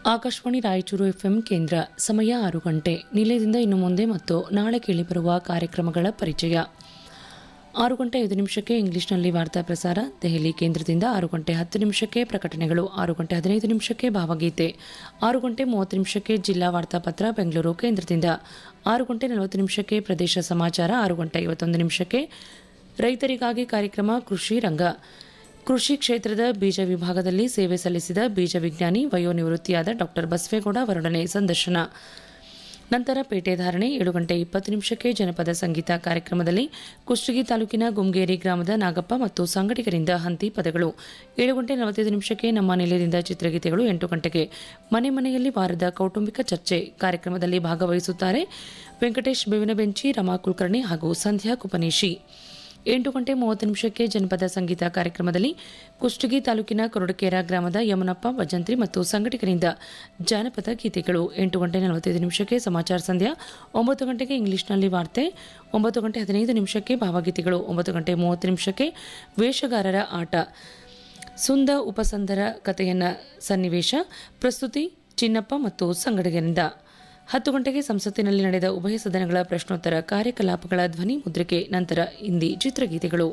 Akashvani Raichur FM ಕೇಂದ್ರ ಸಮಯ ಆರು ಗಂಟೆ ನಿಲಯದಿಂದ ಇನ್ನು ಮುಂದೆ ಮತ್ತು ನಾಳೆ ಕೇಳಿಬರುವ ಕಾರ್ಯಕ್ರಮಗಳ ಪರಿಚಯ ಆರು ಗಂಟೆ ಐದು ನಿಮಿಷಕ್ಕೆ ಇಂಗ್ಲಿಷ್ನಲ್ಲಿ ವಾರ್ತಾ ಪ್ರಸಾರ ದೆಹಲಿ ಕೇಂದ್ರದಿಂದ ಆರು ಗಂಟೆ ಹತ್ತು ನಿಮಿಷಕ್ಕೆ ಪ್ರಕಟಣೆಗಳು ಆರು ಗಂಟೆ ಹದಿನೈದು ನಿಮಿಷಕ್ಕೆ ಭಾವಗೀತೆ ಆರು ಗಂಟೆ ಮೂವತ್ತು ನಿಮಿಷಕ್ಕೆ ಜಿಲ್ಲಾ ವಾರ್ತಾಪತ್ರ ಬೆಂಗಳೂರು ಕೇಂದ್ರದಿಂದ ಆರು ಗಂಟೆ ನಲವತ್ತು ನಿಮಿಷಕ್ಕೆ ಪ್ರದೇಶ ಸಮಾಚಾರ ಆರು ಗಂಟೆ ಐವತ್ತೊಂದು ನಿಮಿಷಕ್ಕೆ ರೈತರಿಗಾಗಿ ಕಾರ್ಯಕ್ರಮ ಕೃಷಿ ರಂಗ ಕೃಷಿ ಕ್ಷೇತ್ರದ ಬೀಜ ವಿಭಾಗದಲ್ಲಿ ಸೇವೆ ಸಲ್ಲಿಸಿದ ಬೀಜ ವಿಜ್ಞಾನಿ ವಯೋನಿವೃತ್ತಿಯಾದ ಡಾಕ್ಟರ್ ಬಸವೇಗೌಡ ಅವರೊಡನೆ ಸಂದರ್ಶನ ನಂತರ ಪೇಟೆ ಧಾರಣೆ ಏಳು ಗಂಟೆ ಇಪ್ಪತ್ತು ನಿಮಿಷಕ್ಕೆ ಜನಪದ ಸಂಗೀತ ಕಾರ್ಯಕ್ರಮದಲ್ಲಿ ಕುಷ್ಟಗಿ ತಾಲೂಕಿನ ಗುಮ್ಗೇರಿ ಗ್ರಾಮದ ನಾಗಪ್ಪ ಮತ್ತು ಸಂಘಟಕರಿಂದ ಹಂತಿ ಪದಗಳು ಏಳು ಗಂಟೆ ನಲವತ್ತೈದು ನಿಮಿಷಕ್ಕೆ ನಮ್ಮ ನಿಲಯದಿಂದ ಚಿತ್ರಗೀತೆಗಳು ಎಂಟು ಗಂಟೆಗೆ ಮನೆ ಮನೆಯಲ್ಲಿ ವಾರದ ಕೌಟುಂಬಿಕ ಚರ್ಚೆ ಕಾರ್ಯಕ್ರಮದಲ್ಲಿ ಭಾಗವಹಿಸುತ್ತಾರೆ ವೆಂಕಟೇಶ್ ಬೇವಿನ ಬೆಂಚಿ ರಮಾ ಕುಲಕರ್ಣಿ ಹಾಗೂ ಸಂಧ್ಯಾ ಕುಪನೇಶಿ ಎಂಟು ಗಂಟೆ ಮೂವತ್ತು ನಿಮಿಷಕ್ಕೆ ಜನಪದ ಸಂಗೀತ ಕಾರ್ಯಕ್ರಮದಲ್ಲಿ ಕುಷ್ಟಗಿ ತಾಲೂಕಿನ ಕೊರಡಕೇರ ಗ್ರಾಮದ ಯಮನಪ್ಪ ಭಜಂತ್ರಿ ಮತ್ತು ಸಂಘಟಕರಿಂದ ಜಾನಪದ ಗೀತೆಗಳು ಎಂಟು ಗಂಟೆ ನಲವತ್ತೈದು ನಿಮಿಷಕ್ಕೆ ಸಮಾಚಾರ ಸಂಧ್ಯಾ ಒಂಬತ್ತು ಗಂಟೆಗೆ ಇಂಗ್ಲಿಷ್ನಲ್ಲಿ ವಾರ್ತೆ ಒಂಬತ್ತು ಗಂಟೆ ಹದಿನೈದು ನಿಮಿಷಕ್ಕೆ ಭಾವಗೀತೆಗಳು ಒಂಬತ್ತು ಗಂಟೆ ಮೂವತ್ತು ನಿಮಿಷಕ್ಕೆ ವೇಷಗಾರರ ಆಟ ಸುಂದ ಉಪಸಂದರ ಕಥೆಯನ್ನ ಸನ್ನಿವೇಶ ಪ್ರಸ್ತುತಿ ಚಿನ್ನಪ್ಪ ಮತ್ತು ಸಂಗಡಿಗರಿಂದ ಹತ್ತು ಗಂಟೆಗೆ ಸಂಸತ್ತಿನಲ್ಲಿ ನಡೆದ ಉಭಯ ಸದನಗಳ ಪ್ರಶ್ನೋತ್ತರ ಕಾರ್ಯಕಲಾಪಗಳ ಧ್ವನಿ ಮುದ್ರಿಕೆ ನಂತರ ಹಿಂದಿ ಚಿತ್ರಗೀತೆಗಳು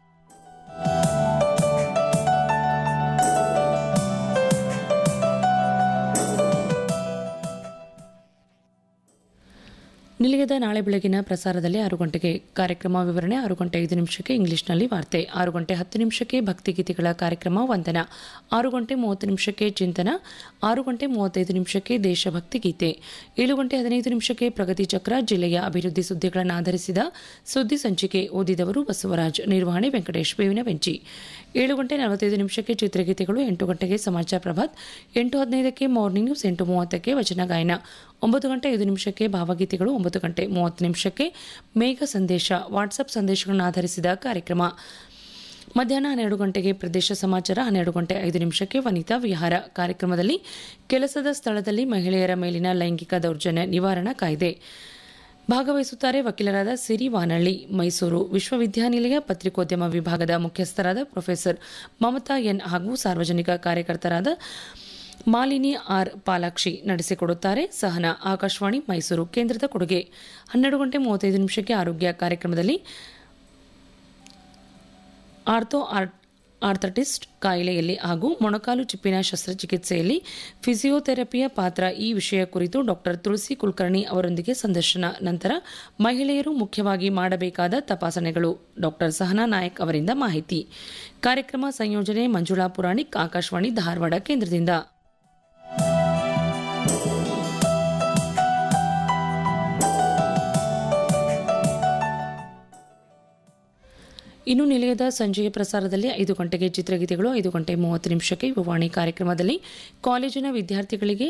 ನಿಲಯದ ನಾಳೆ ಬೆಳಗಿನ ಪ್ರಸಾರದಲ್ಲಿ ಆರು ಗಂಟೆಗೆ ಕಾರ್ಯಕ್ರಮ ವಿವರಣೆ ಆರು ಗಂಟೆ ಐದು ನಿಮಿಷಕ್ಕೆ ಇಂಗ್ಲಿಷ್ನಲ್ಲಿ ವಾರ್ತೆ ಆರು ಗಂಟೆ ಹತ್ತು ನಿಮಿಷಕ್ಕೆ ಭಕ್ತಿಗೀತೆಗಳ ಕಾರ್ಯಕ್ರಮ ವಂದನ ಆರು ಗಂಟೆ ಮೂವತ್ತು ನಿಮಿಷಕ್ಕೆ ಚಿಂತನ ಆರು ಗಂಟೆ ಮೂವತ್ತೈದು ನಿಮಿಷಕ್ಕೆ ದೇಶಭಕ್ತಿ ಗೀತೆ ಏಳು ಗಂಟೆ ಹದಿನೈದು ನಿಮಿಷಕ್ಕೆ ಪ್ರಗತಿ ಚಕ್ರ ಜಿಲ್ಲೆಯ ಅಭಿವೃದ್ಧಿ ಸುದ್ದಿಗಳನ್ನು ಆಧರಿಸಿದ ಸುದ್ದಿ ಸಂಚಿಕೆ ಓದಿದವರು ಬಸವರಾಜ್ ನಿರ್ವಹಣೆ ವೆಂಕಟೇಶ್ ಬೇವಿನ ಬೆಂಚಿ ಏಳು ಗಂಟೆ ನಲವತ್ತೈದು ನಿಮಿಷಕ್ಕೆ ಚಿತ್ರಗೀತೆಗಳು ಎಂಟು ಗಂಟೆಗೆ ಸಮಾಚಾರ ಪ್ರಭಾತ್ ಎಂಟು ಹದಿನೈದಕ್ಕೆ ಮಾರ್ನಿಂಗ್ ನ್ಯೂಸ್ ಎಂಟು ಮೂವತ್ತಕ್ಕೆ ವಚನ ಗಾಯನ ಒಂಬತ್ತು ಗಂಟೆ ಐದು ನಿಮಿಷಕ್ಕೆ ಭಾವಗೀತೆಗಳು ಒಂಬತ್ತು ಗಂಟೆ ಮೂವತ್ತು ನಿಮಿಷಕ್ಕೆ ಮೇಘ ಸಂದೇಶ ವಾಟ್ಸಪ್ ಸಂದೇಶಗಳನ್ನು ಆಧರಿಸಿದ ಕಾರ್ಯಕ್ರಮ ಮಧ್ಯಾಹ್ನ ಹನ್ನೆರಡು ಗಂಟೆಗೆ ಪ್ರದೇಶ ಸಮಾಚಾರ ಹನ್ನೆರಡು ಗಂಟೆ ಐದು ನಿಮಿಷಕ್ಕೆ ವನಿತಾ ವಿಹಾರ ಕಾರ್ಯಕ್ರಮದಲ್ಲಿ ಕೆಲಸದ ಸ್ಥಳದಲ್ಲಿ ಮಹಿಳೆಯರ ಮೇಲಿನ ಲೈಂಗಿಕ ದೌರ್ಜನ್ಯ ನಿವಾರಣಾ ಕಾಯ್ದೆ ಭಾಗವಹಿಸುತ್ತಾರೆ ವಕೀಲರಾದ ಸಿರಿ ವಾನಳ್ಳಿ ಮೈಸೂರು ವಿಶ್ವವಿದ್ಯಾನಿಲಯ ಪತ್ರಿಕೋದ್ಯಮ ವಿಭಾಗದ ಮುಖ್ಯಸ್ಥರಾದ ಪ್ರೊಫೆಸರ್ ಮಮತಾ ಎನ್ ಹಾಗೂ ಸಾರ್ವಜನಿಕ ಕಾರ್ಯಕರ್ತರಾದ ಮಾಲಿನಿ ಆರ್ ಪಾಲಾಕ್ಷಿ ನಡೆಸಿಕೊಡುತ್ತಾರೆ ಸಹನ ಆಕಾಶವಾಣಿ ಮೈಸೂರು ಕೇಂದ್ರದ ಕೊಡುಗೆ ಹನ್ನೆರಡು ಗಂಟೆ ಮೂವತ್ತೈದು ನಿಮಿಷಕ್ಕೆ ಆರೋಗ್ಯ ಕಾರ್ಯಕ್ರಮದಲ್ಲಿ ಆರ್ಥೋ ಆರ್ಥಟಿಸ್ಟ್ ಕಾಯಿಲೆಯಲ್ಲಿ ಹಾಗೂ ಮೊಣಕಾಲು ಚಿಪ್ಪಿನ ಶಸ್ತ್ರಚಿಕಿತ್ಸೆಯಲ್ಲಿ ಫಿಸಿಯೋಥೆರಪಿಯ ಪಾತ್ರ ಈ ವಿಷಯ ಕುರಿತು ಡಾಕ್ಟರ್ ತುಳಸಿ ಕುಲಕರ್ಣಿ ಅವರೊಂದಿಗೆ ಸಂದರ್ಶನ ನಂತರ ಮಹಿಳೆಯರು ಮುಖ್ಯವಾಗಿ ಮಾಡಬೇಕಾದ ತಪಾಸಣೆಗಳು ಡಾಕ್ಟರ್ ಸಹನಾ ನಾಯಕ್ ಅವರಿಂದ ಮಾಹಿತಿ ಕಾರ್ಯಕ್ರಮ ಸಂಯೋಜನೆ ಮಂಜುಳಾ ಪುರಾಣಿಕ್ ಆಕಾಶವಾಣಿ ಧಾರವಾಡ ಕೇಂದ್ರದಿಂದ ಇನ್ನು ನಿಲಯದ ಸಂಜೆಯ ಪ್ರಸಾರದಲ್ಲಿ ಐದು ಗಂಟೆಗೆ ಚಿತ್ರಗೀತೆಗಳು ಐದು ಗಂಟೆ ಮೂವತ್ತು ನಿಮಿಷಕ್ಕೆ ಯುವವಾಣಿ ಕಾರ್ಯಕ್ರಮದಲ್ಲಿ ಕಾಲೇಜಿನ ವಿದ್ಯಾರ್ಥಿಗಳಿಗೆ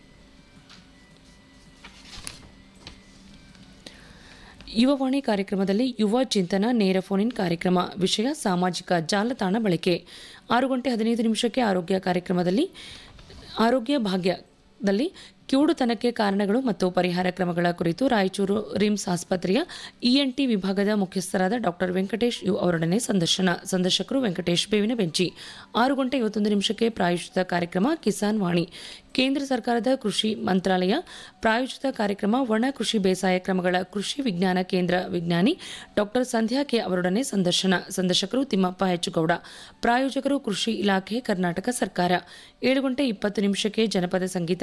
ಯುವವಾಣಿ ಕಾರ್ಯಕ್ರಮದಲ್ಲಿ ಯುವ ಚಿಂತನ ನೇರ ಫೋನ್ ಇನ್ ಕಾರ್ಯಕ್ರಮ ವಿಷಯ ಸಾಮಾಜಿಕ ಜಾಲತಾಣ ಬಳಕೆ ಆರು ಗಂಟೆ ಹದಿನೈದು ನಿಮಿಷಕ್ಕೆ ಆರೋಗ್ಯ ಕಾರ್ಯಕ್ರಮದಲ್ಲಿ ಆರೋಗ್ಯ ಭಾಗ್ಯದಲ್ಲಿ ಕಿವುಡುತನಕ್ಕೆ ಕಾರಣಗಳು ಮತ್ತು ಪರಿಹಾರ ಕ್ರಮಗಳ ಕುರಿತು ರಾಯಚೂರು ರಿಮ್ಸ್ ಆಸ್ಪತ್ರೆಯ ಇಎನ್ಟಿ ವಿಭಾಗದ ಮುಖ್ಯಸ್ಥರಾದ ಡಾಕ್ಟರ್ ವೆಂಕಟೇಶ್ ಯು ಅವರೊಡನೆ ಸಂದರ್ಶನ ಸಂದರ್ಶಕರು ವೆಂಕಟೇಶ್ ಬೇವಿನ ಬೆಂಚಿ ಆರು ಗಂಟೆ ಐವತ್ತೊಂದು ನಿಮಿಷಕ್ಕೆ ಪ್ರಾಯೋಜಿತ ಕಾರ್ಯಕ್ರಮ ಕಿಸಾನ್ ವಾಣಿ ಕೇಂದ್ರ ಸರ್ಕಾರದ ಕೃಷಿ ಮಂತ್ರಾಲಯ ಪ್ರಾಯೋಜಿತ ಕಾರ್ಯಕ್ರಮ ಒಣ ಕೃಷಿ ಬೇಸಾಯ ಕ್ರಮಗಳ ಕೃಷಿ ವಿಜ್ಞಾನ ಕೇಂದ್ರ ವಿಜ್ಞಾನಿ ಡಾಕ್ಟರ್ ಸಂಧ್ಯಾ ಕೆ ಅವರೊಡನೆ ಸಂದರ್ಶನ ಸಂದರ್ಶಕರು ತಿಮ್ಮಪ್ಪ ಹೆಚ್ಚುಗೌಡ ಪ್ರಾಯೋಜಕರು ಕೃಷಿ ಇಲಾಖೆ ಕರ್ನಾಟಕ ಸರ್ಕಾರ ಏಳು ಗಂಟೆ ಇಪ್ಪತ್ತು ನಿಮಿಷಕ್ಕೆ ಜನಪದ ಸಂಗೀತ